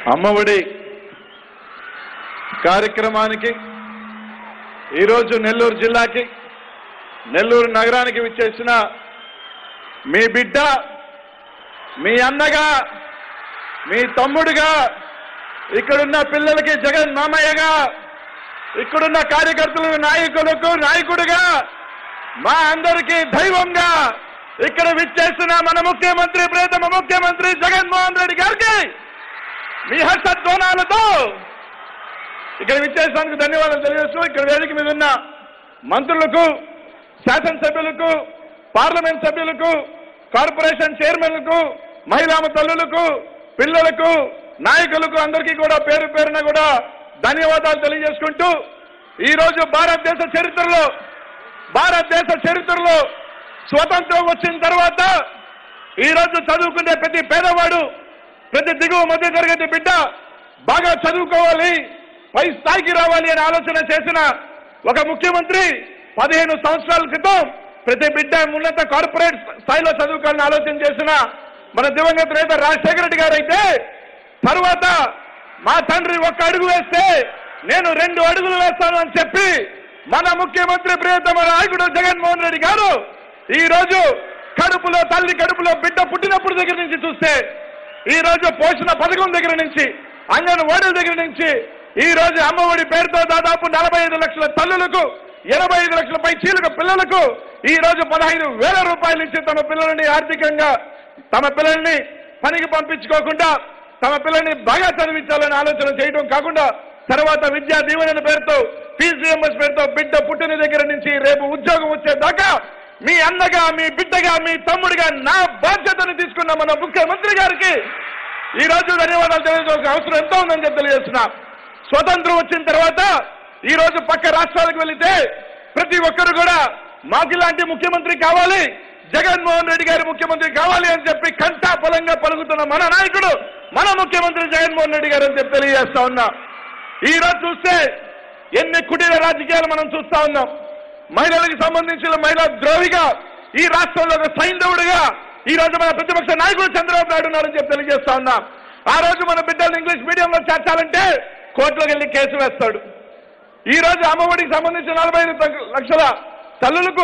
అమ్మఒడి కార్యక్రమానికి ఈరోజు నెల్లూరు జిల్లాకి నెల్లూరు నగరానికి విచ్చేసిన మీ బిడ్డ మీ అన్నగా మీ తమ్ముడుగా ఇక్కడున్న పిల్లలకి జగన్ మామయ్యగా ఇక్కడున్న కార్యకర్తలు నాయకులకు నాయకుడిగా మా అందరికీ దైవంగా ఇక్కడ విచ్చేసిన మన ముఖ్యమంత్రి ప్రియతమ ముఖ్యమంత్రి జగన్మోహన్ రెడ్డి గారికి మీ హర్షధ్వానాలతో ఇక్కడ విచ్చేసినందుకు ధన్యవాదాలు తెలియజేస్తూ ఇక్కడ వేదిక మీద ఉన్న మంత్రులకు శాసనసభ్యులకు పార్లమెంట్ సభ్యులకు కార్పొరేషన్ చైర్మన్లకు మహిళా తల్లులకు పిల్లలకు నాయకులకు అందరికీ కూడా పేరు పేరున కూడా ధన్యవాదాలు తెలియజేసుకుంటూ ఈ రోజు భారతదేశ చరిత్రలో భారతదేశ చరిత్రలో స్వతంత్రం వచ్చిన తర్వాత ఈ రోజు చదువుకునే ప్రతి పేదవాడు ప్రతి దిగువ మధ్య తరగతి బిడ్డ బాగా చదువుకోవాలి పై స్థాయికి రావాలి అని ఆలోచన చేసిన ఒక ముఖ్యమంత్రి పదిహేను సంవత్సరాల క్రితం ప్రతి బిడ్డ ఉన్నత కార్పొరేట్ స్థాయిలో చదువుకోవాలని ఆలోచన చేసిన మన దివంగత నేత రాజశేఖర రెడ్డి గారు అయితే తరువాత మా తండ్రి ఒక్క అడుగు వేస్తే నేను రెండు అడుగులు వేస్తాను అని చెప్పి మన ముఖ్యమంత్రి ప్రియతమ నాయకుడు జగన్మోహన్ రెడ్డి గారు ఈ రోజు కడుపులో తల్లి కడుపులో బిడ్డ పుట్టినప్పుడు దగ్గర నుంచి చూస్తే ఈ రోజు పోషణ పథకం దగ్గర నుంచి అంగన్వాడీల దగ్గర నుంచి ఈ రోజు అమ్మఒడి పేరుతో దాదాపు నలభై ఐదు లక్షల తల్లులకు ఎనభై ఐదు లక్షల పై చీలక పిల్లలకు ఈ రోజు పదహైదు వేల రూపాయలు ఇచ్చి తమ పిల్లల్ని ఆర్థికంగా తమ పిల్లల్ని పనికి పంపించుకోకుండా తమ పిల్లల్ని బాగా చదివించాలని ఆలోచన చేయడం కాకుండా తర్వాత విద్యా దీవెన పేరుతో పీసీఎంఎస్ పేరుతో బిడ్డ పుట్టిన దగ్గర నుంచి రేపు ఉద్యోగం వచ్చేదాకా మీ అన్నగా మీ బిడ్డగా మీ తమ్ముడిగా నా బాధ్యతను తీసుకున్న మన ముఖ్యమంత్రి గారికి ఈ రోజు ధన్యవాదాలు తెలియజేయాల్సిన అవసరం ఎంతో ఉందని చెప్పి తెలియజేస్తున్నా స్వతంత్రం వచ్చిన తర్వాత ఈ రోజు పక్క రాష్ట్రాలకు వెళితే ప్రతి ఒక్కరు కూడా మాకు ఇలాంటి ముఖ్యమంత్రి కావాలి జగన్మోహన్ రెడ్డి గారి ముఖ్యమంత్రి కావాలి అని చెప్పి కంటా బలంగా పలుకుతున్న మన నాయకుడు మన ముఖ్యమంత్రి జగన్మోహన్ రెడ్డి గారు అని చెప్పి తెలియజేస్తా ఉన్నా ఈ రోజు చూస్తే ఎన్ని కుటీర రాజకీయాలు మనం చూస్తా ఉన్నాం మహిళలకు సంబంధించిన మహిళా ద్రోహిగా ఈ రాష్ట్రంలో ఒక సైంధవుడిగా ఈ రోజు మన ప్రతిపక్ష నాయకుడు చంద్రబాబు నాయుడు ఉన్నారని చెప్పి తెలియజేస్తా ఉన్నాం ఆ రోజు మన బిడ్డలు ఇంగ్లీష్ మీడియంలో చేర్చాలంటే కోర్టులోకి వెళ్ళి కేసు వేస్తాడు ఈ రోజు అమ్మఒడికి సంబంధించి నలభై ఐదు తగ్గ- లక్షల తల్లులకు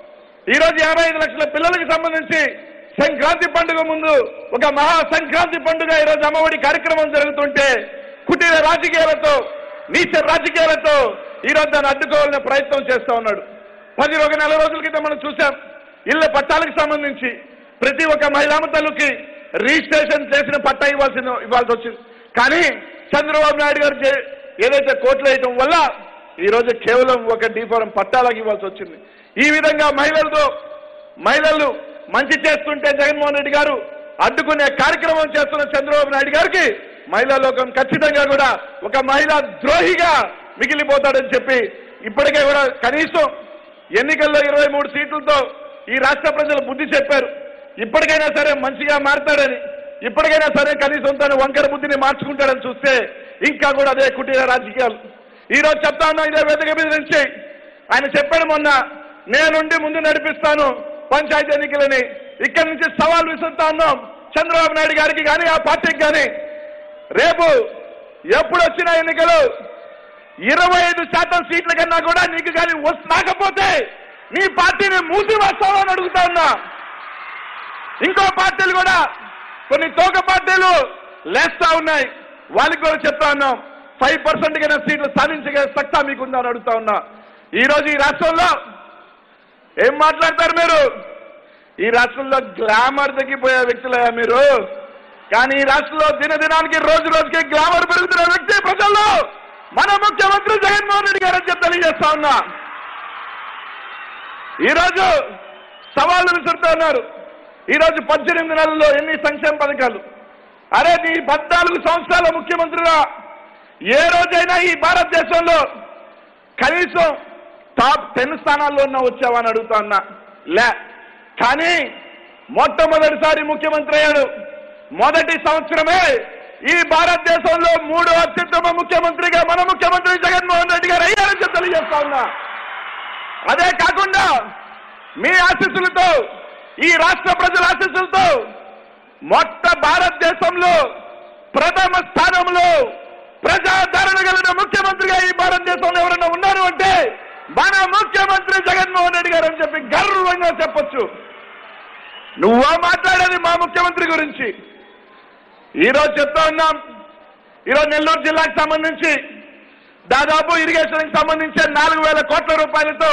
ఈ రోజు యాభై ఐదు లక్షల పిల్లలకు సంబంధించి సంక్రాంతి పండుగ ముందు ఒక మహా సంక్రాంతి పండుగ ఈ రోజు అమ్మఒడి కార్యక్రమం జరుగుతుంటే కుటీర రాజకీయాలతో నీచ రాజకీయాలతో ఈ రోజు దాన్ని అడ్డుకోవాలనే ప్రయత్నం చేస్తా ఉన్నాడు పది ఒక నెల రోజుల క్రితం మనం చూసాం ఇళ్ల పట్టాలకు సంబంధించి ప్రతి ఒక్క మహిళామ తల్లుకి రిజిస్ట్రేషన్ చేసిన పట్టా ఇవ్వాల్సిన ఇవ్వాల్సి వచ్చింది కానీ చంద్రబాబు నాయుడు గారు చే- ఏదైతే కోట్లు వేయటం వల్ల ఈ రోజు కేవలం ఒక డీఫారం పట్టాలకు ఇవ్వాల్సి వచ్చింది ఈ విధంగా మహిళలతో మహిళలు మంచి చేస్తుంటే జగన్మోహన్ రెడ్డి గారు అడ్డుకునే కార్యక్రమం చేస్తున్న చంద్రబాబు నాయుడు గారికి మహిళా లోకం ఖచ్చితంగా కూడా ఒక మహిళా ద్రోహిగా మిగిలిపోతాడని చెప్పి ఇప్పటికే కూడా కనీసం ఎన్నికల్లో ఇరవై మూడు సీట్లతో ఈ రాష్ట్ర ప్రజలు బుద్ధి చెప్పారు ఇప్పటికైనా సరే మంచిగా మారతాడని ఇప్పటికైనా సరే కనీసం తన వంకర బుద్ధిని మార్చుకుంటాడని చూస్తే ఇంకా కూడా అదే కుటీర రాజకీయాలు ఈ రోజు చెప్తా ఉన్నా ఇదే వేదిక మీద నుంచి ఆయన చెప్పాడు మొన్న నేనుండి ముందు నడిపిస్తాను పంచాయతీ ఎన్నికలని ఇక్కడి నుంచి సవాల్ విసురుతా ఉన్నాం చంద్రబాబు నాయుడు గారికి కానీ ఆ పార్టీకి కానీ రేపు ఎప్పుడు వచ్చిన ఎన్నికలు ఇరవై ఐదు శాతం సీట్ల కన్నా కూడా నీకు కానీ వస్తాకపోతే నీ పార్టీని మూసి వేస్తావా అని అడుగుతా ఉన్నా ఇంకో పార్టీలు కూడా కొన్ని తోక పార్టీలు లేస్తా ఉన్నాయి వాళ్ళకి కూడా చెప్తా ఉన్నాం ఫైవ్ పర్సెంట్ కన్నా సీట్లు సాధించగల సత్తా మీకుందా అని అడుగుతా ఉన్నా ఈ రోజు ఈ రాష్ట్రంలో ఏం మాట్లాడతారు మీరు ఈ రాష్ట్రంలో గ్లామర్ తగ్గిపోయే వ్యక్తులయ్యా మీరు కానీ ఈ రాష్ట్రంలో దినదినానికి రోజు రోజుకి గ్లామర్ పెరుగుతున్న వ్యక్తి ప్రజల్లో మన ముఖ్యమంత్రి జగన్మోహన్ రెడ్డి గారు అని చెప్పి తెలియజేస్తా ఉన్నా ఈరోజు సవాళ్లు విసురుతూ ఉన్నారు ఈరోజు పద్దెనిమిది నెలల్లో ఎన్ని సంక్షేమ పథకాలు అరే నీ పద్నాలుగు సంవత్సరాల ముఖ్యమంత్రిగా ఏ రోజైనా ఈ భారతదేశంలో కనీసం టాప్ టెన్ స్థానాల్లో ఉన్న వచ్చావా అని అడుగుతా ఉన్నా లే కానీ మొట్టమొదటిసారి ముఖ్యమంత్రి అయ్యాడు మొదటి సంవత్సరమే ఈ భారతదేశంలో మూడో అత్యుత్తమ ముఖ్యమంత్రిగా మన ముఖ్యమంత్రి జగన్మోహన్ రెడ్డి గారు అయ్యారని చెప్పి తెలియజేస్తా ఉన్నా అదే కాకుండా మీ ఆశీస్సులతో ఈ రాష్ట్ర ప్రజల ఆశీస్సులతో మొట్ట భారతదేశంలో ప్రథమ స్థానంలో ప్రజాదరణ కలిగిన ముఖ్యమంత్రిగా ఈ భారతదేశంలో ఎవరైనా ఉన్నారు అంటే మన ముఖ్యమంత్రి జగన్మోహన్ రెడ్డి గారు అని చెప్పి గర్వంగా చెప్పొచ్చు నువ్వా మాట్లాడేది మా ముఖ్యమంత్రి గురించి ఈరోజు చెప్తా ఉన్నాం ఈరోజు నెల్లూరు జిల్లాకు సంబంధించి దాదాపు ఇరిగేషన్కి సంబంధించి నాలుగు వేల కోట్ల రూపాయలతో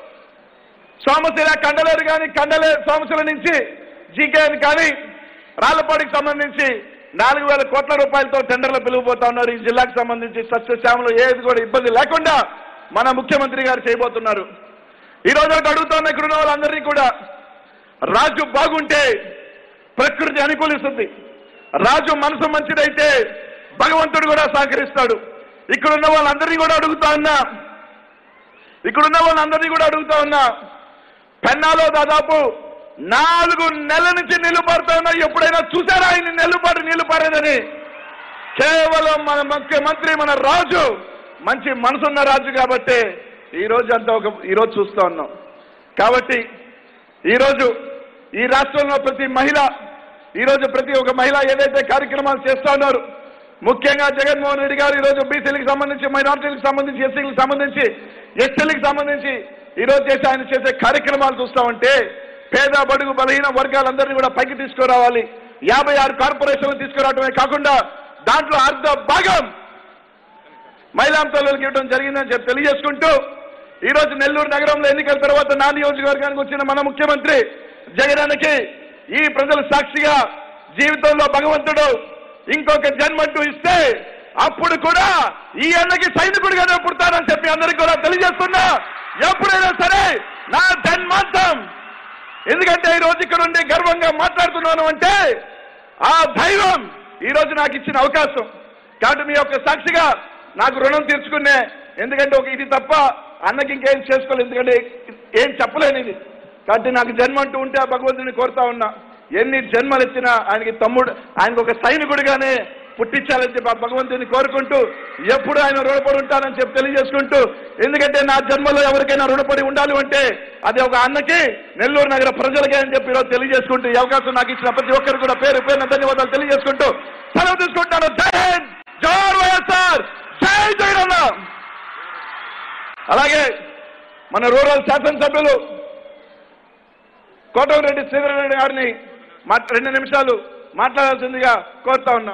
సోమశిల కండలేరు కానీ కండలే సోమశిల నుంచి జీకేఎన్ కానీ రాళ్లపాడికి సంబంధించి నాలుగు వేల కోట్ల రూపాయలతో టెండర్లు పిలువబోతా ఉన్నారు ఈ జిల్లాకు సంబంధించి సస్యశ్యామలో ఏది కూడా ఇబ్బంది లేకుండా మన ముఖ్యమంత్రి గారు చేయబోతున్నారు ఈ రోజు ఒకటి అడుగుతున్న ఇక్కడ ఉన్న వాళ్ళందరినీ కూడా రాజు బాగుంటే ప్రకృతి అనుకూలిస్తుంది రాజు మనసు మంచిదైతే భగవంతుడు కూడా సహకరిస్తాడు ఇక్కడ ఉన్న వాళ్ళందరినీ కూడా అడుగుతా ఉన్నా ఇక్కడ ఉన్న వాళ్ళందరినీ కూడా అడుగుతా ఉన్నా పెన్నాలో దాదాపు నాలుగు నెలల నుంచి నీళ్లు పారుతా ఉన్నా ఎప్పుడైనా చూసారా ఆయన నెల్లు పారు నీళ్లు పారేదని కేవలం మన ముఖ్యమంత్రి మన రాజు మంచి మనసున్న రాజు కాబట్టి ఈ రోజు అంతా ఒక ఈ రోజు చూస్తా ఉన్నాం కాబట్టి ఈ రోజు ఈ రాష్ట్రంలో ప్రతి మహిళ ఈ రోజు ప్రతి ఒక్క మహిళ ఏదైతే కార్యక్రమాలు చేస్తా ఉన్నారు ముఖ్యంగా జగన్మోహన్ రెడ్డి గారు ఈ రోజు బీసీలకు సంబంధించి మైనార్టీలకు సంబంధించి ఎస్సీలకు సంబంధించి ఎస్టీలకు సంబంధించి ఈ రోజు చేసే ఆయన చేసే కార్యక్రమాలు చూస్తా ఉంటే పేద బడుగు బలహీన వర్గాలందరినీ కూడా పైకి తీసుకురావాలి యాభై ఆరు కార్పొరేషన్లు తీసుకురావడమే కాకుండా దాంట్లో అర్ధ భాగం మహిళా తల్లులకు ఇవ్వడం జరిగిందని చెప్పి తెలియజేసుకుంటూ ఈ రోజు నెల్లూరు నగరంలో ఎన్నికల తర్వాత నా నియోజకవర్గానికి వచ్చిన మన ముఖ్యమంత్రి జగనానికి ఈ ప్రజల సాక్షిగా జీవితంలో భగవంతుడు ఇంకొక జన్మంటూ ఇస్తే అప్పుడు కూడా ఈ అన్నకి సైనికుడిగానే పుడతానని చెప్పి అందరికి కూడా తెలియజేస్తున్నా ఎప్పుడైనా సరే నా జన్మాంతం ఎందుకంటే ఈ రోజు ఇక్కడ ఉండి గర్వంగా మాట్లాడుతున్నాను అంటే ఆ దైవం ఈ రోజు నాకు ఇచ్చిన అవకాశం కాబట్టి మీ యొక్క సాక్షిగా నాకు రుణం తీర్చుకునే ఎందుకంటే ఒక ఇది తప్ప అన్నకి ఇంకేం చేసుకోలేదు ఎందుకంటే ఏం చెప్పలేని ఇది కాబట్టి నాకు జన్మ అంటూ ఉంటే ఆ భగవంతుని కోరుతా ఉన్నా ఎన్ని జన్మలు ఇచ్చినా ఆయనకి తమ్ముడు ఆయనకు ఒక సైనికుడిగానే పుట్టించాలని చెప్పి ఆ భగవంతుని కోరుకుంటూ ఎప్పుడు ఆయన రుణపడి ఉంటానని చెప్పి తెలియజేసుకుంటూ ఎందుకంటే నా జన్మలో ఎవరికైనా రుణపడి ఉండాలి అంటే అది ఒక అన్నకి నెల్లూరు నగర ప్రజలకే అని చెప్పి ఈరోజు తెలియజేసుకుంటూ ఈ అవకాశం నాకు ఇచ్చిన ప్రతి ఒక్కరు కూడా పేరు పేరున ధన్యవాదాలు తెలియజేసుకుంటూ సెలవు తీసుకుంటాను జై హింద్ జోర్ వైఎస్ఆర్ జై జగనన్న అలాగే మన రూరల్ శాసనసభ్యులు కోటమిరెడ్డి శ్రీధరరెడ్డి గారిని మాట్- రెండు నిమిషాలు మాట్లాడాల్సిందిగా కోరుతా ఉన్నా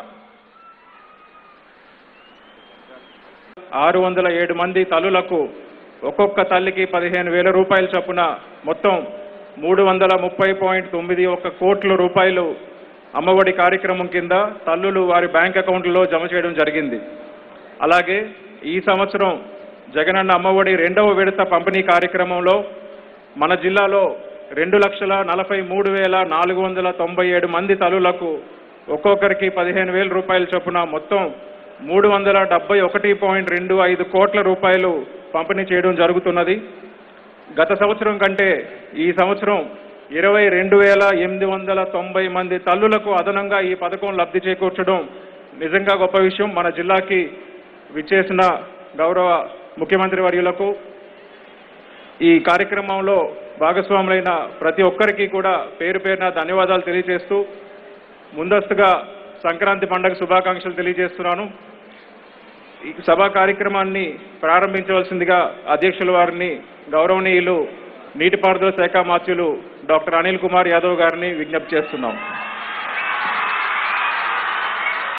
ఆరు వందల ఏడు మంది తల్లులకు ఒక్కొక్క తల్లికి పదిహేను వేల రూపాయల చొప్పున మొత్తం మూడు వందల ముప్పై పాయింట్ తొమ్మిది ఒక కోట్ల రూపాయలు అమ్మఒడి కార్యక్రమం కింద తల్లులు వారి బ్యాంక్ అకౌంట్లలో జమ చేయడం జరిగింది అలాగే ఈ సంవత్సరం జగనన్న అమ్మఒడి రెండవ విడత పంపిణీ కార్యక్రమంలో మన జిల్లాలో రెండు లక్షల నలభై మూడు వేల నాలుగు వందల తొంభై ఏడు మంది తల్లులకు ఒక్కొక్కరికి పదిహేను వేల రూపాయల చొప్పున మొత్తం మూడు వందల డెబ్బై ఒకటి పాయింట్ రెండు ఐదు కోట్ల రూపాయలు పంపిణీ చేయడం జరుగుతున్నది గత సంవత్సరం కంటే ఈ సంవత్సరం ఇరవై రెండు వేల ఎనిమిది వందల తొంభై మంది తల్లులకు అదనంగా ఈ పథకం లబ్ధి చేకూర్చడం నిజంగా గొప్ప విషయం మన జిల్లాకి విచ్చేసిన గౌరవ ముఖ్యమంత్రి వర్యులకు ఈ కార్యక్రమంలో భాగస్వాములైన ప్రతి ఒక్కరికి కూడా పేరు పేరున ధన్యవాదాలు తెలియజేస్తూ ముందస్తుగా సంక్రాంతి పండుగ శుభాకాంక్షలు తెలియజేస్తున్నాను ఈ సభా కార్యక్రమాన్ని ప్రారంభించవలసిందిగా అధ్యక్షుల వారిని గౌరవనీయులు నీటిపారుదల శాఖ మాత్యులు డాక్టర్ అనిల్ కుమార్ యాదవ్ గారిని విజ్ఞప్తి చేస్తున్నాం